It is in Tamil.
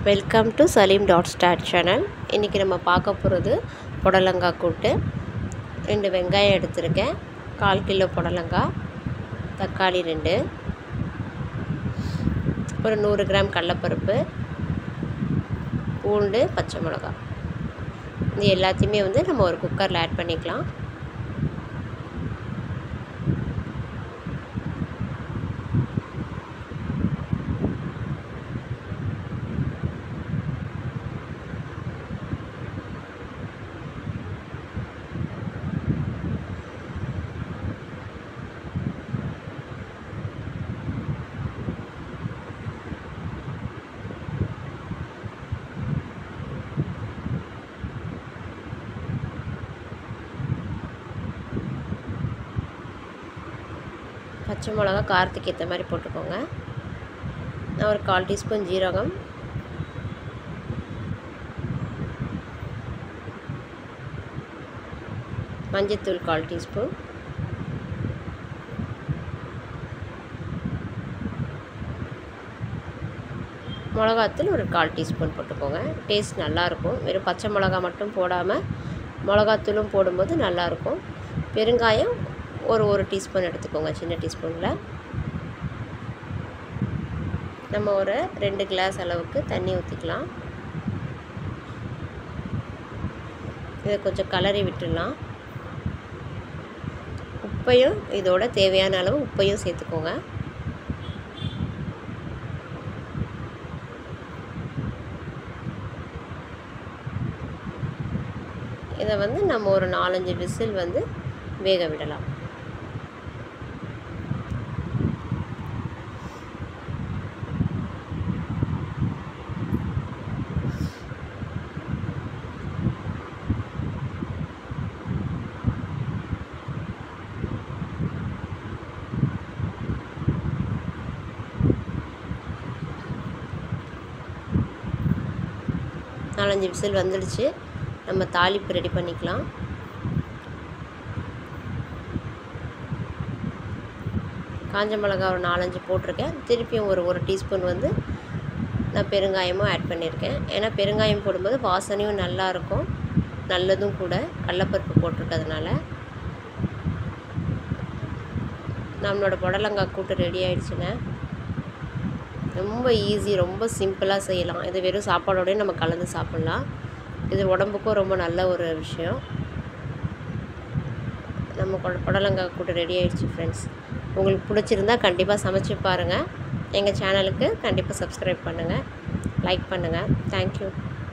welcome to Saleem dot star channel இன்றைக்கி நம்ம பார்க்க போகிறது புடலங்காய் கூட்டு ரெண்டு வெங்காயம் எடுத்திருக்கேன் கால் கிலோ புடலங்காய் தக்காளி ரெண்டு ஒரு நூறு கிராம் கடலப்பருப்பு பூண்டு பச்சை மிளகாய் இது எல்லாத்தையுமே வந்து நம்ம ஒரு குக்கரில் ஆட் பண்ணிக்கலாம் பச்சை மிளகா காரத்துக்கு ஏற்ற மாதிரி போட்டுக்கோங்க நான் ஒரு கால் டீஸ்பூன் ஜீரகம் மஞ்சத்தூள் கால் டீஸ்பூன் மிளகாத்தூள் ஒரு கால் டீஸ்பூன் போட்டுக்கோங்க டேஸ்ட் நல்லாயிருக்கும் வெறும் பச்சை மிளகா மட்டும் போடாமல் மிளகாத்தூளும் போடும்போது நல்லாயிருக்கும் பெருங்காயம் ஒரு ஒரு டீஸ்பூன் எடுத்துக்கோங்க சின்ன டீஸ்பூனில் நம்ம ஒரு ரெண்டு கிளாஸ் அளவுக்கு தண்ணி ஊற்றிக்கலாம் இதை கொஞ்சம் கலரி விட்டுடலாம் உப்பையும் இதோட தேவையான அளவு உப்பையும் சேர்த்துக்கோங்க இதை வந்து நம்ம ஒரு நாலஞ்சு விசில் வந்து வேக விடலாம் நாலஞ்சு விசில் வந்துடுச்சு நம்ம தாளிப்பு ரெடி பண்ணிக்கலாம் காஞ்ச மிளகா ஒரு நாலஞ்சு போட்டிருக்கேன் திருப்பியும் ஒரு ஒரு டீஸ்பூன் வந்து நான் பெருங்காயமும் ஆட் பண்ணியிருக்கேன் ஏன்னா பெருங்காயம் போடும்போது வாசனையும் நல்லாயிருக்கும் நல்லதும் கூட கடலப்பருப்பு போட்டிருக்கிறதுனால நம்மளோட புடலங்காய் கூட்டு ரெடி ஆயிடுச்சுங்க ரொம்ப ஈஸி ரொம்ப சிம்பிளாக செய்யலாம் இது வெறும் சாப்பாடோடய நம்ம கலந்து சாப்பிட்லாம் இது உடம்புக்கும் ரொம்ப நல்ல ஒரு விஷயம் நம்ம புடலங்காய் கூட்டு ரெடி ஆகிடுச்சு ஃப்ரெண்ட்ஸ் உங்களுக்கு பிடிச்சிருந்தா கண்டிப்பாக சமைச்சு பாருங்கள் எங்கள் சேனலுக்கு கண்டிப்பாக சப்ஸ்கிரைப் பண்ணுங்கள் லைக் பண்ணுங்கள் தேங்க்யூ